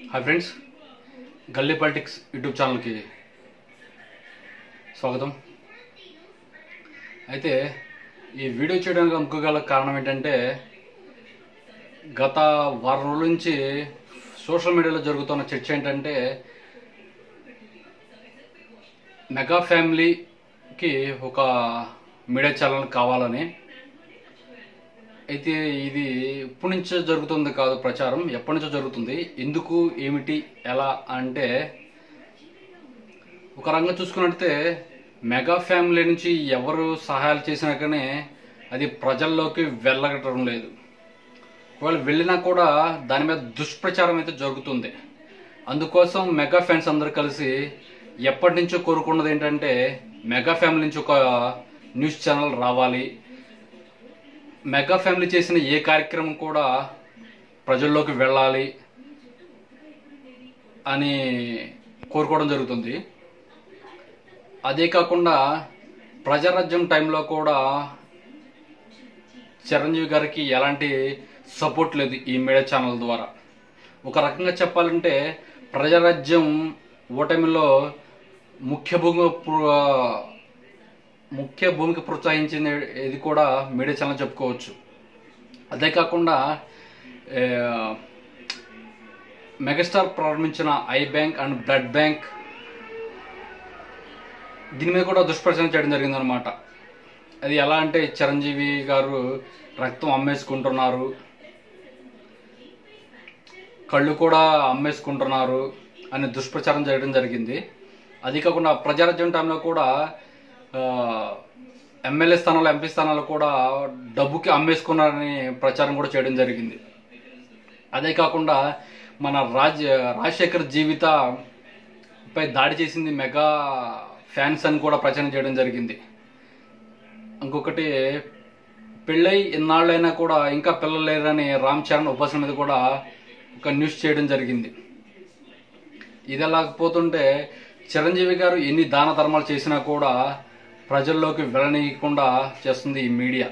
hi friends Galli politics YouTube ఛానల్కి స్వాగతం అయితే ఈ వీడియో చేయడానికి అనుకోగల కారణం ఏంటంటే గత వారం రోజుల నుంచి సోషల్ మీడియాలో జరుగుతున్న చర్చ ఏంటంటే మెగా ఫ్యామిలీకి ఒక మీడియా ఛానల్ కావాలని అయితే ఇది ఇప్పటి నుంచో జరుగుతుంది కాదు ప్రచారం ఎప్పటి నుంచో జరుగుతుంది ఎందుకు ఏమిటి ఎలా అంటే ఒక రంగం చూసుకున్నట్టే మెగా ఫ్యామిలీ నుంచి ఎవరు సహాయాలు చేసినా కానీ అది ప్రజల్లోకి వెళ్ళగటం లేదు వాళ్ళు వెళ్ళినా కూడా దాని మీద దుష్ప్రచారం అయితే జరుగుతుంది అందుకోసం మెగా ఫ్యాన్స్ అందరూ కలిసి ఎప్పటి నుంచో కోరుకున్నది ఏంటంటే మెగా ఫ్యామిలీ నుంచి ఒక న్యూస్ ఛానల్ రావాలి మెగా ఫ్యామిలీ చేసిన ఏ కార్యక్రమం కూడా ప్రజల్లోకి వెళ్ళాలి అని కోరుకోవడం జరుగుతుంది అదే కాకుండా ప్రజారాజ్యం టైంలో కూడా చిరంజీవి గారికి ఎలాంటి సపోర్ట్ లేదు ఈ మీడియా ఛానల్ ద్వారా ఒక రకంగా చెప్పాలంటే ప్రజారాజ్యం ఓటమిలో ముఖ్య భూమి ముఖ్య భూమిక ప్రోత్సహించింది ఇది కూడా మీడియా ఛానల్ చెప్పుకోవచ్చు అదే కాకుండా ఏ, మెగాస్టార్ ప్రారంభించిన eye bank and blood bank దీని మీద కూడా దుష్ప్రచారం చేయడం జరిగిందనమాట అది ఎలా అంటే చిరంజీవి గారు రక్తం అమ్మేసుకుంటున్నారు కళ్ళు కూడా అమ్మేసుకుంటున్నారు అని దుష్ప్రచారం చేయడం జరిగింది అది కాకుండా ప్రజారాజ్యం టైంలో కూడా ఆ, ఎమ్మెల్యే స్థానాలు ఎంపీ స్థానాలు కూడా డబ్బుకి అమ్మేసుకున్నారని ప్రచారం కూడా చేయడం జరిగింది అదే కాకుండా మన రాజ్ రాజశేఖర్ జీవిత పై దాడి చేసింది మెగా ఫ్యాన్స్ అని కూడా ప్రచారం చేయడం జరిగింది ఇంకొకటి పెళ్ళై ఇన్నాళ్ళైనా కూడా ఇంకా పిల్లలు లేరని రామ్ చరణ్ ఉపాసన మీద కూడా ఒక న్యూస్ చేయడం జరిగింది ఇది లేకపోతుంటే చిరంజీవి గారు ఎన్ని దాన ధర్మాలు చేసినా కూడా ప్రజల్లోకి వెళ్ళనీయకుండా చేస్తుంది ఈ మీడియా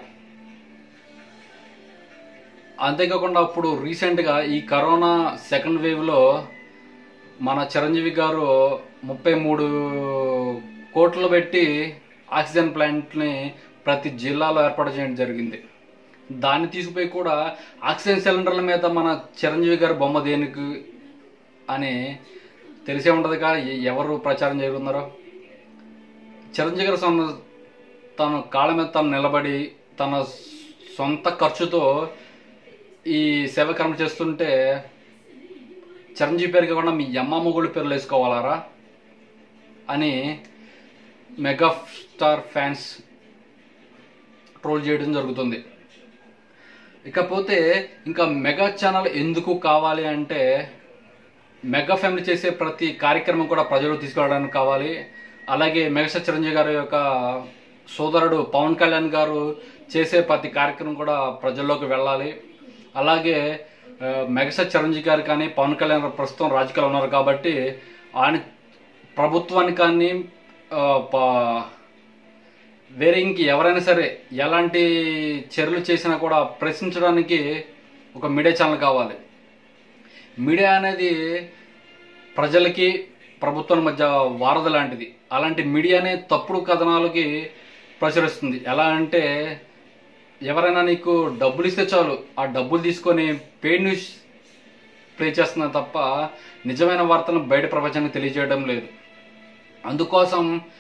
అంతేకాకుండా అప్పుడు రీసెంట్గా ఈ కరోనా సెకండ్ వేవ్లో మన చిరంజీవి గారు ముప్పై మూడు కోట్లు పెట్టి ఆక్సిజన్ ప్లాంట్ని ప్రతి జిల్లాలో ఏర్పాటు చేయడం జరిగింది దాన్ని తీసుకుపోయి కూడా ఆక్సిజన్ సిలిండర్ల మీద మన చిరంజీవి గారి బొమ్మ దేనికి అని తెలిసే ఉంటుందిగా ఎ- ఎవరు ప్రచారం చేస్తున్నారో చిరంజీవి గారు సొంత తన కాళ్ళ మీద తను నిలబడి తన సొంత ఖర్చుతో ఈ సేవకర్మ చేస్తుంటే చిరంజీవి పేరు కాకుండా మీ అమ్మ మొగుడు పేర్లు వేసుకోవాలారా అని మెగా స్టార్ ఫ్యాన్స్ ట్రోల్ చేయడం జరుగుతుంది ఇకపోతే ఇంకా మెగా ఛానల్ ఎందుకు కావాలి అంటే మెగా ఫ్యామిలీ చేసే ప్రతి కార్యక్రమం కూడా ప్రజలు తీసుకెళ్ళడానికి కావాలి అలాగే మెగాస్టార్ చిరంజీవి గారి యొక్క సోదరుడు పవన్ కళ్యాణ్ గారు చేసే ప్రతి కార్యక్రమం కూడా ప్రజల్లోకి వెళ్ళాలి అలాగే ఆ, మెగాస్టార్ చిరంజీవి గారు కానీ పవన్ కళ్యాణ్ గారు ప్రస్తుతం రాజకీయాలు ఉన్నారు కాబట్టి ఆయన ప్రభుత్వాన్ని కానీ ఆ, ప- వేరే ఇంక ఎవరైనా సరే ఎలాంటి చర్యలు చేసినా కూడా ప్రశ్నించడానికి ఒక మీడియా ఛానల్ కావాలి మీడియా అనేది ప్రజలకి ప్రభుత్వం మధ్య వారధి లాంటిది అలాంటి మీడియానే తప్పుడు కథనాలకి ప్రచురిస్తుంది ఎలా అంటే ఎవరైనా నీకు డబ్బులు ఇస్తే చాలు ఆ డబ్బులు తీసుకొని పెయిడ్ న్యూస్ ప్లే చేస్తున్నా తప్ప నిజమైన వార్తను బయట ప్రపంచానికి తెలియజేయడం లేదు అందుకోసం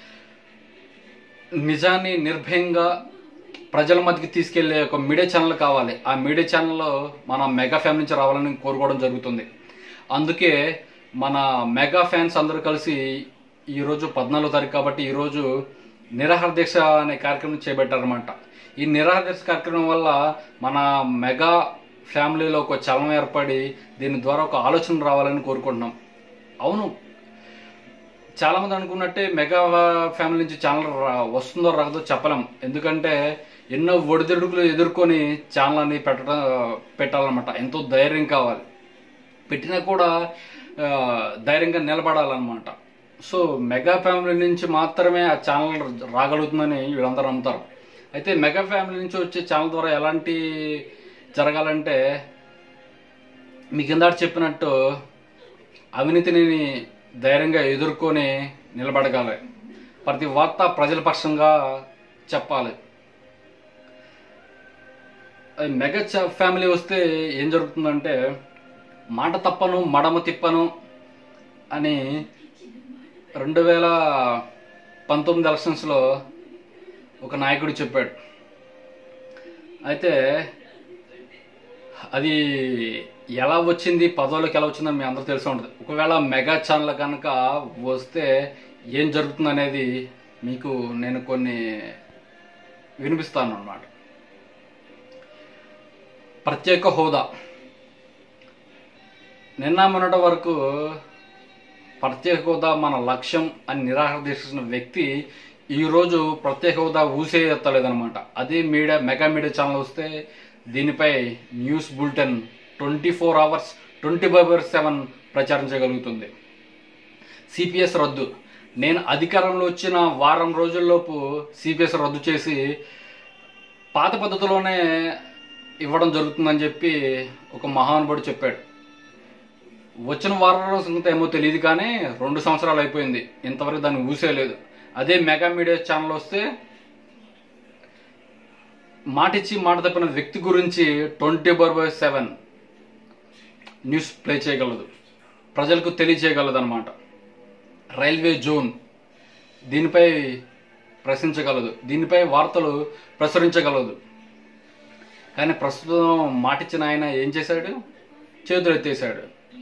నిజాన్ని నిర్భయంగా ప్రజల మధ్యకి తీసుకెళ్లే ఒక మీడియా ఛానల్ కావాలి ఆ మీడియా ఛానల్లో మన మెగా ఫ్యాన్ నుంచి రావాలని కోరుకోవడం జరుగుతుంది అందుకే మన మెగా ఫ్యాన్స్ అందరూ కలిసి ఈరోజు పద్నాలుగో తారీఖు కాబట్టి ఈరోజు నిరాహార దీక్ష అనే కార్యక్రమం చేపట్టారనమాట ఈ నిరాహార దీక్ష కార్యక్రమం వల్ల మన మెగా ఫ్యామిలీలో ఒక చలనం ఏర్పడి దీని ద్వారా ఒక ఆలోచన రావాలని కోరుకుంటున్నాం అవును చాలా మంది అనుకున్నట్టే మెగా ఫ్యామిలీ నుంచి ఛానల్ రా- వస్తుందో రాదో చెప్పలేం ఎందుకంటే ఎన్నో ఒడిదుడుకులు ఎదుర్కొని ఛానల్ అని పెట్టడం పెట్టాలన్నమాట ఎంతో ధైర్యం కావాలి పెట్టినా కూడా ఆ, ధైర్యంగా నిలబడాలన్నమాట సో మెగా ఫ్యామిలీ నుంచి మాత్రమే ఆ ఛానల్ రాగలుగుతుందని వీళ్ళందరూ నమ్ముతారు అయితే మెగా ఫ్యామిలీ నుంచి వచ్చే ఛానల్ ద్వారా ఎలాంటి జరగాలంటే మీకు ఇందాక చెప్పినట్టు అవినీతిని ధైర్యంగా ఎదుర్కొని నిలబడగలరు ప్రతి వార్త ప్రజల పక్షంగా చెప్పాలి అది మెగా చ- ఫ్యామిలీ వస్తే ఏం జరుగుతుందంటే మాట తప్పను మడమ తిప్పను అని రెండు వేల పంతొమ్మిది ఎలక్షన్స్లో ఒక నాయకుడు చెప్పాడు అయితే అది ఎలా వచ్చింది పదవులకు ఎలా వచ్చిందో మీ అందరూ తెలిసి ఉంటుంది ఒకవేళ మెగా ఛానల్ కనుక వస్తే ఏం జరుగుతుంది అనేది మీకు నేను కొన్ని వినిపిస్తాను అన్నమాట ప్రత్యేక హోదా నిన్న మొన్నటి వరకు ప్రత్యేక హోదా మన లక్ష్యం అని నిరాహార దీక్షించిన వ్యక్తి ఈరోజు ప్రత్యేక హోదా ఊసే ఎత్తలేదనమాట అదే మీడియా మెగా మీడియా ఛానల్ వస్తే దీనిపై news bulletin twenty four hours twenty five hours seven ప్రచారం చేయగలుగుతుంది సిపిఎస్ రద్దు నేను అధికారంలో వచ్చిన వారం రోజుల్లోపు సిపిఎస్ రద్దు చేసి పాత పద్ధతిలోనే ఇవ్వడం జరుగుతుందని చెప్పి ఒక మహానుభావుడు చెప్పాడు వచ్చిన వారం రోజుల సంగతి ఏమో తెలియదు కానీ రెండు సంవత్సరాలు అయిపోయింది ఇంతవరకు దాన్ని ఊసేయలేదు అదే మెగా మీడియా ఛానల్ వస్తే మాటిచ్చి మాట తప్పిన వ్యక్తి గురించి twenty four by seven news play చేయగలదు ప్రజలకు తెలియచేయగలదు అనమాట రైల్వే జోన్ దీనిపై ప్రశ్నించగలదు దీనిపై వార్తలు ప్రచురించగలదు కానీ ప్రస్తుతం మాటిచ్చిన ఆయన ఏం చేశాడు చేతులు ఎత్తేసాడు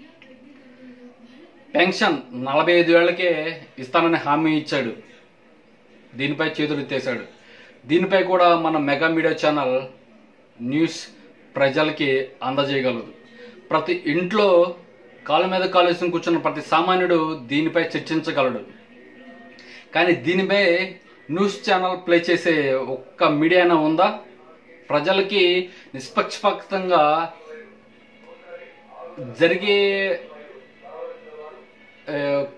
పెన్షన్ నలభై ఐదు ఏళ్లకే ఇస్తానని హామీ ఇచ్చాడు దీనిపై చేతులు ఎత్తేసాడు దీనిపై కూడా మన మెగా మీడియా ఛానల్ న్యూస్ ప్రజలకి అందజేయగలదు ప్రతి ఇంట్లో కాళ్ళ మీద కాలు వేసుకుని కూర్చున్న ప్రతి సామాన్యుడు దీనిపై చర్చించగలడు కానీ దీనిపై న్యూస్ ఛానల్ ప్లే చేసే ఒక్క మీడియా అయినా ఉందా ప్రజలకి నిష్పక్షపాతంగా జరిగే ఆ, యొక్క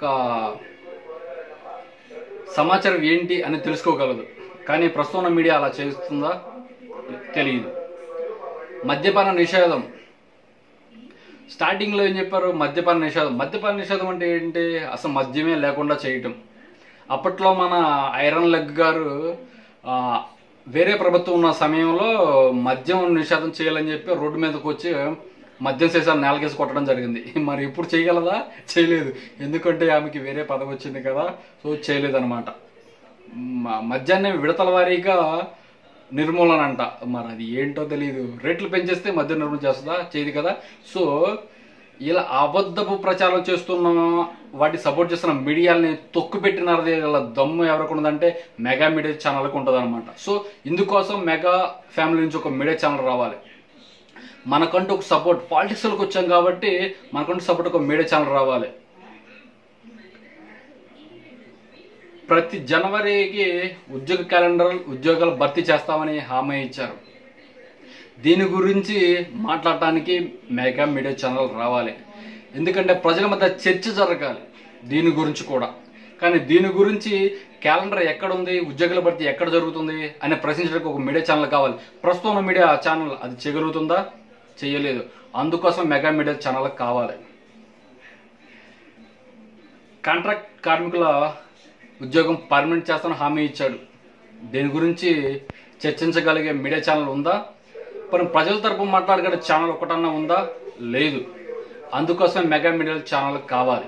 సమాచారం ఏంటి అని తెలుసుకోగలదు కానీ ప్రస్తుతం ఉన్న మీడియా అలా చేస్తుందా తెలియదు మద్యపాన నిషేధం స్టార్టింగ్లో ఏం చెప్పారు మద్యపాన నిషేధం మద్యపాన నిషేధం అంటే ఏంటి అసలు మద్యమే లేకుండా చేయటం అప్పట్లో మన ఐరన్ లెగ్ గారు ఆ, వేరే ప్రభుత్వం ఉన్న సమయంలో మద్యం నిషేధం చేయాలని చెప్పి రోడ్డు మీదకి వచ్చి మద్యం సీసాలు నేలకేసి కొట్టడం జరిగింది మరి ఇప్పుడు చేయగలదా చేయలేదు ఎందుకంటే ఆమెకి వేరే పదవి వచ్చింది కదా సో చేయలేదు అనమాట మద్యాన్ని విడతల వారీగా నిర్మూలన అంట మరి అది ఏంటో తెలియదు రేట్లు పెంచేస్తే మద్యం నిర్మూలన చేస్తుందా చేయదు కదా సో ఇలా అబద్ధపు ప్రచారం చేస్తున్న వాటి సపోర్ట్ చేస్తున్న మీడియాని తొక్కు పెట్టినది ఇలా దమ్ము ఎవరికి ఉన్నదంటే మెగా మీడియా ఛానల్కి ఉంటుంది అనమాట సో ఇందుకోసం మెగా ఫ్యామిలీ నుంచి ఒక మీడియా ఛానల్ రావాలి మనకంటూ ఒక సపోర్ట్ పాలిటిక్స్లోకి వచ్చాం కాబట్టి మనకంటూ సపోర్ట్ ఒక మీడియా ఛానల్ రావాలి ప్రతి జనవరికి ఉద్యోగ క్యాలెండర్ ఉద్యోగాలు భర్తీ చేస్తామని హామీ ఇచ్చారు దీని గురించి మాట్లాడటానికి మెగా మీడియా ఛానల్ రావాలి ఎందుకంటే ప్రజల మధ్య చర్చ జరగాలి దీని గురించి కూడా కానీ దీని గురించి క్యాలెండర్ ఎక్కడ ఉంది ఉద్యోగుల భర్తీ ఎక్కడ జరుగుతుంది అని ప్రశ్నించడానికి ఒక మీడియా ఛానల్ కావాలి ప్రస్తుతం ఉన్న మీడియా ఛానల్ అది చేయగలుగుతుందా చేయలేదు అందుకోసం మెగా మీడియా ఛానల్ కావాలి కాంట్రాక్ట్ కార్మికుల ఉద్యోగం పర్మనెంట్ చేస్తానని హామీ ఇచ్చాడు దీని గురించి చర్చించగలిగే మీడియా ఛానల్ ఉందా మరి ప్రజల తరపు మాట్లాడగలిగే ఛానల్ ఒకటన్నా ఉందా లేదు అందుకోసం మెగా మీడియా ఛానల్ కావాలి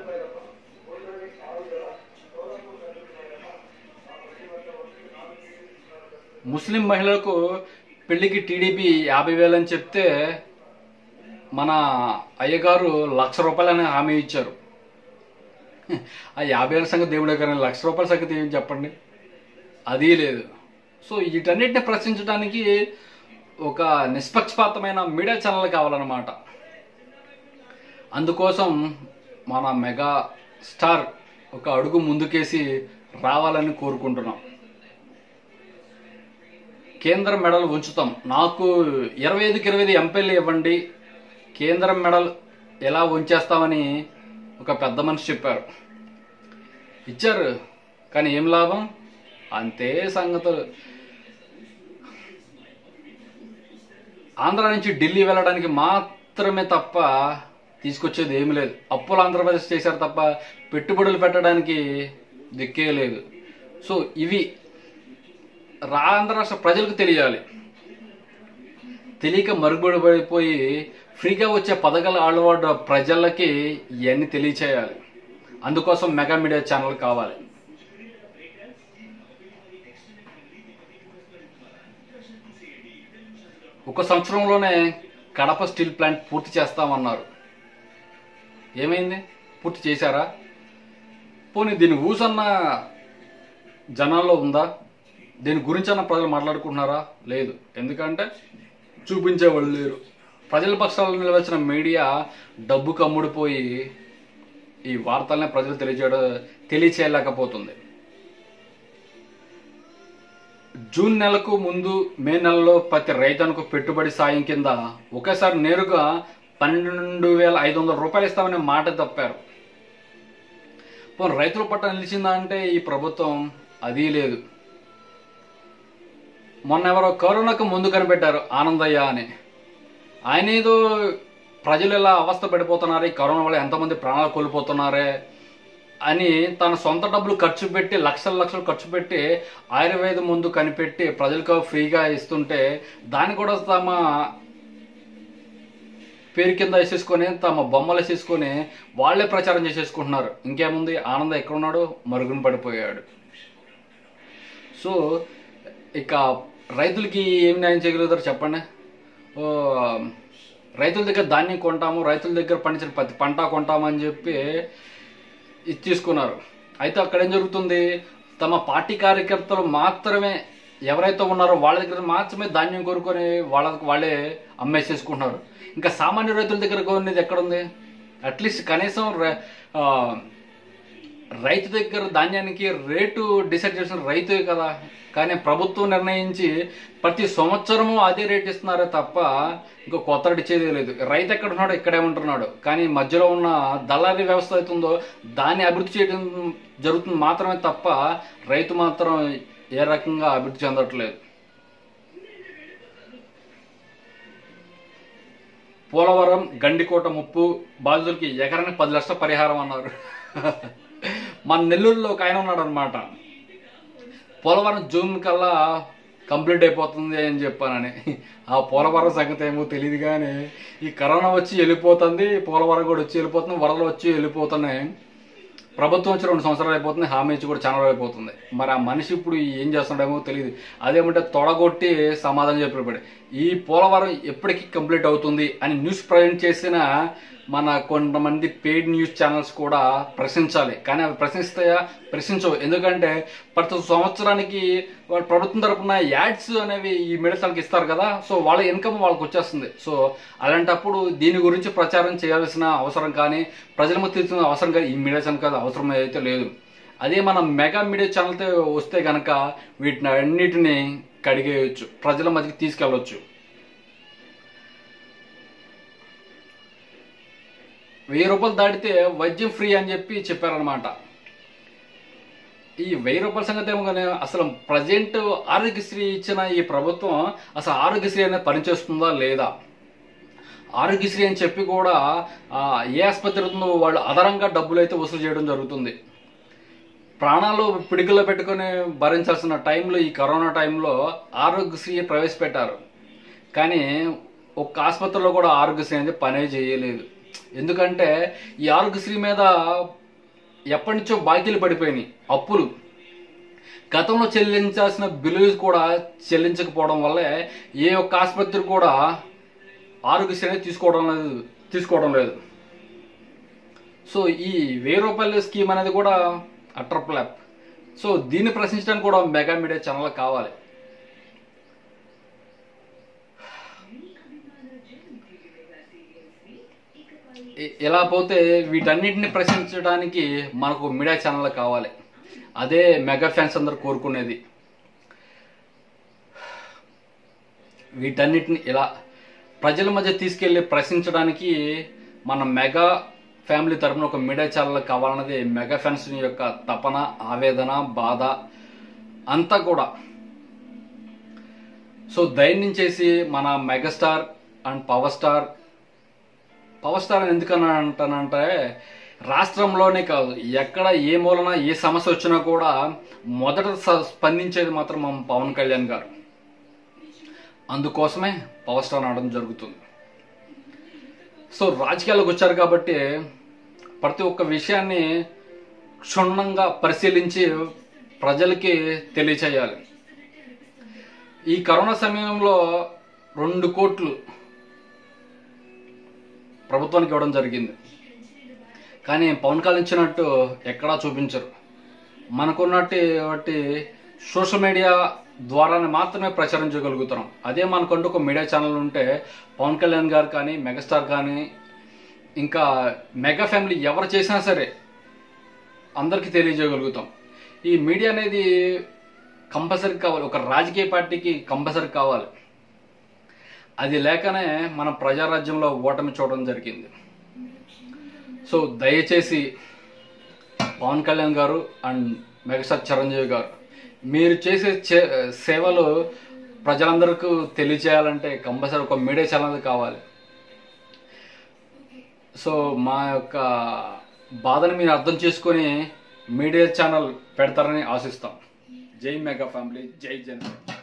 ముస్లిం మహిళలకు పెళ్లికి టీడీపీ యాభై వేలు అని చెప్తే మన అయ్యగారు లక్ష రూపాయలని హామీ ఇచ్చారు ఆ యాభై వేల సంగతి దేవుడే కానీ లక్ష రూపాయల సంగతి ఏం చెప్పండి అది లేదు సో వీటన్నిటిని ప్రశ్నించడానికి ఒక నిష్పక్షపాతమైన మీడియా ఛానల్ కావాలన్నమాట అందుకోసం మన మెగా స్టార్ ఒక అడుగు ముందుకేసి రావాలని కోరుకుంటున్నాం కేంద్రం మెడల్ ఉంచుతాం నాకు ఇరవై ఐదుకి ఇరవై ఐదు ఎంపీలు ఇవ్వండి కేంద్రం మెడల్ ఎలా ఉంచేస్తామని ఒక పెద్ద మనిషి చెప్పారు ఇచ్చారు కానీ ఏం లాభం అంతే సంగతులు ఆంధ్ర నుంచి ఢిల్లీ వెళ్ళడానికి మాత్రమే తప్ప తీసుకొచ్చేది ఏమీ లేదు అప్పులు ఆంధ్రప్రదేశ్ చేశారు తప్ప పెట్టుబడులు పెట్టడానికి దిక్కే లేదు సో ఇవి రా ఆంధ్ర రాష్ట్ర ప్రజలకు తెలియాలి తెలియక మరుగుబడి పడిపోయి ఫ్రీగా వచ్చే పథకాల అలవాటు ప్రజలకి ఇవన్నీ తెలియచేయాలి అందుకోసం మెగా మీడియా ఛానల్ కావాలి ఒక సంవత్సరంలోనే కడప స్టీల్ ప్లాంట్ పూర్తి చేస్తామన్నారు ఏమైంది పూర్తి చేశారా పోనీ దీని ఊసన్న జనాల్లో ఉందా దీని గురించి అన్న ప్రజలు మాట్లాడుకుంటున్నారా లేదు ఎందుకంటే చూపించేవాళ్ళు లేరు ప్రజల పక్షాలు నిలవచ్చిన మీడియా డబ్బు కమ్ముడిపోయి ఈ వార్తల్ని ప్రజలు తెలియజేయడం తెలియచేయలేకపోతుంది జూన్ నెలకు ముందు మే నెలలో ప్రతి రైతన్నకు పెట్టుబడి సాయం కింద ఒకేసారి నేరుగా పన్నెండు వేల ఐదు వందల రూపాయలు ఇస్తామనే మాట తప్పారు పోనీ రైతుల పట్ల నిలిచిందా అంటే ఈ ప్రభుత్వం అది లేదు మొన్న ఎవరో కరోనాకు ముందు కనిపెట్టారు ఆనందయ్య అని ఆయన ఏదో ప్రజలు ఎలా అవస్థ పడిపోతున్నారు ఈ కరోనా వల్ల ఎంతమంది ప్రాణాలు కోల్పోతున్నారే అని తన సొంత డబ్బులు ఖర్చు పెట్టి లక్షల లక్షలు ఖర్చు పెట్టి ఆయుర్వేద ముందు కనిపెట్టి ప్రజలకు ఫ్రీగా ఇస్తుంటే దాన్ని కూడా తమ పేరు కింద వేసేసుకొని తమ బొమ్మలు వేసేసుకొని వాళ్ళే ప్రచారం చేసేసుకుంటున్నారు ఇంకేముంది ఆనంద ఎక్కడున్నాడు మరుగున పడిపోయాడు సో ఇక రైతులకి ఏం న్యాయం చేయగలుగుతారు చెప్పండి ఓ రైతుల దగ్గర ధాన్యం కొంటాము రైతుల దగ్గర పండించిన ప్రతి పంట కొంటామని చెప్పి ఇది తీసుకున్నారు అయితే అక్కడ ఏం జరుగుతుంది తమ పార్టీ కార్యకర్తలు మాత్రమే ఎవరైతే ఉన్నారో వాళ్ళ దగ్గర మాత్రమే ధాన్యం కొనుక్కొని వాళ్ళకి వాళ్ళే అమ్మేసేసుకుంటున్నారు ఇంకా సామాన్య రైతుల దగ్గర కొనేది ఎక్కడుంది అట్లీస్ట్ కనీసం ర- ఆ, రైతు దగ్గర ధాన్యానికి రేటు డిసైడ్ చేసిన రైతే కదా కానీ ప్రభుత్వం నిర్ణయించి ప్రతి సంవత్సరము అదే రేట్ ఇస్తున్నారే తప్ప ఇంకో కొత్త రేట్ ఇచ్చేది లేదు రైతు ఎక్కడ ఉన్నాడు ఇక్కడే ఉంటున్నాడు కానీ మధ్యలో ఉన్న దళారీ వ్యవస్థ అవుతుందో దాన్ని అభివృద్ధి చేయడం జరుగుతుంది మాత్రమే తప్ప రైతు మాత్రం ఏ రకంగా అభివృద్ధి చెందట్లేదు పోలవరం గండికోట ముప్పు బాధితులకి ఎకరానికి పది లక్షల పరిహారం అన్నారు మన నెల్లూరులో ఒక ఆయన ఉన్నాడు అనమాట పోలవరం జూన్ కల్లా కంప్లీట్ అయిపోతుంది అని చెప్పానని ఆ పోలవరం సంగతి ఏమో తెలియదు కానీ ఈ కరోనా వచ్చి వెళ్ళిపోతుంది పోలవరం కూడా వచ్చి వెళ్ళిపోతుంది వరదలు వచ్చి వెళ్ళిపోతున్నాయి ప్రభుత్వం వచ్చి రెండు సంవత్సరాలు అయిపోతుంది హామీ ఇచ్చి కూడా చాలా రోజులు అయిపోతుంది మరి ఆ మనిషి ఇప్పుడు ఏం చేస్తున్నాడేమో తెలియదు అదేమంటే తొడగొట్టి సమాధానం చెప్పాడు ఈ పోలవరం ఎప్పటికీ కంప్లీట్ అవుతుంది అని న్యూస్ ప్రజెంట్ చేసిన మన కొంతమంది పెయిడ్ న్యూస్ ఛానల్స్ కూడా ప్రశ్నించాలి కానీ అవి ప్రశ్నిస్తాయా ప్రశ్నించవు ఎందుకంటే ప్రతి సంవత్సరానికి వాళ్ళ ప్రభుత్వం తరపున యాడ్స్ అనేవి ఈ మీడియాలకు ఇస్తారు కదా సో వాళ్ళ ఇన్కమ్ వాళ్ళకి వచ్చేస్తుంది సో అలాంటప్పుడు దీని గురించి ప్రచారం చేయాల్సిన అవసరం కానీ ప్రజల మధ్య తీసుకునే అవసరం కానీ ఈ మీడియా ఛానల్ కాదు అవసరం అయితే లేదు అదే మన మెగా మీడియా ఛానల్తో వస్తే కనుక వీటిని అన్నిటిని కడిగేయచ్చు ప్రజల మధ్యకి తీసుకెళ్ళవచ్చు వెయ్యి రూపాయలు దాటితే వైద్యం ఫ్రీ అని చెప్పి చెప్పారనమాట ఈ వెయ్యి రూపాయల సంగతి ఏమో కానీ అసలు ప్రజెంట్ ఆరోగ్యశ్రీ ఇచ్చిన ఈ ప్రభుత్వం అసలు ఆరోగ్యశ్రీ అనేది పనిచేస్తుందా లేదా ఆరోగ్యశ్రీ అని చెప్పి కూడా ఆ, ఏ ఆసుపత్రి ఉందో వాళ్ళు అదనంగా డబ్బులు అయితే వసూలు చేయడం జరుగుతుంది ప్రాణాలు పిడికిలో పెట్టుకొని భరించాల్సిన టైంలో ఈ కరోనా టైంలో ఆరోగ్యశ్రీ ప్రవేశపెట్టారు కానీ ఒక్క ఆసుపత్రిలో కూడా ఆరోగ్యశ్రీ అనేది పనే చేయలేదు ఎందుకంటే ఈ ఆరోగ్యశ్రీ మీద ఎప్పటి నుంచో బాకీలు పడిపోయినాయి అప్పులు గతంలో చెల్లించాల్సిన బిల్లులు కూడా చెల్లించకపోవడం వల్లే ఏ ఒక్క ఆసుపత్రి కూడా ఆరోగ్యశ్రీ అనేది తీసుకోవడం లేదు తీసుకోవడం లేదు సో ఈ వెయ్యి రూపాయల స్కీమ్ అనేది కూడా అటర్ ప్లాప్ సో దీన్ని ప్రశ్నించడానికి కూడా మెగా మీడియా ఛానల్ కావాలి ఇ- ఇలా పోతే వీటన్నిటిని ప్రశ్నించడానికి మనకు మీడియా ఛానల్ కావాలి అదే మెగా ఫ్యాన్స్ అందరు కోరుకునేది వీటన్నిటిని ఇలా ప్రజల మధ్య తీసుకెళ్లి ప్రశ్నించడానికి మన మెగా ఫ్యామిలీ తరపున ఒక మీడియా ఛానల్ కావాలన్నది మెగా ఫ్యాన్స్ యొక్క తపన ఆవేదన బాధ అంతా కూడా సో ధైర్యం చేసి మన megastar and power star power star అని ఎందుకని అంటానంటే రాష్ట్రంలోనే కాదు ఎక్కడ ఏ మూలన ఏ సమస్య వచ్చినా కూడా మొదట స- స్పందించేది మాత్రం మా పవన్ కళ్యాణ్ గారు అందుకోసమే పవర్ స్టార్ అనడం జరుగుతుంది సో రాజకీయాలకు వచ్చారు కాబట్టి ప్రతి ఒక్క విషయాన్ని క్షుణ్ణంగా పరిశీలించి ప్రజలకి తెలియచేయాలి ఈ కరోనా సమయంలో రెండు కోట్లు ప్రభుత్వానికి ఇవ్వడం జరిగింది కానీ పవన్ కళ్యాణ్ ఇచ్చినట్టు ఎక్కడా చూపించరు మనకున్నట్టు వాటి సోషల్ మీడియా ద్వారానే మాత్రమే ప్రచారం చేయగలుగుతున్నాం అదే మనకంటూ ఒక మీడియా ఛానల్ ఉంటే పవన్ కళ్యాణ్ గారు కానీ మెగాస్టార్ కానీ ఇంకా మెగా ఫ్యామిలీ ఎవరు చేసినా సరే అందరికీ తెలియజేయగలుగుతాం ఈ మీడియా అనేది కంపల్సరీ కావాలి ఒక రాజకీయ పార్టీకి కంపల్సరీ కావాలి అది లేకనే మనం ప్రజారాజ్యంలో ఓటమి చూడడం జరిగింది సో దయచేసి పవన్ కళ్యాణ్ గారు అండ్ మెగాస్టార్ చిరంజీవి గారు మీరు చేసే చే- సేవలు ప్రజలందరికీ తెలియచేయాలంటే కంపల్సరీ ఒక మీడియా ఛానల్ కావాలి సో మా యొక్క బాధను మీరు అర్థం చేసుకొని మీడియా ఛానల్ పెడతారని ఆశిస్తాం జై మెగా ఫ్యామిలీ జై జనతా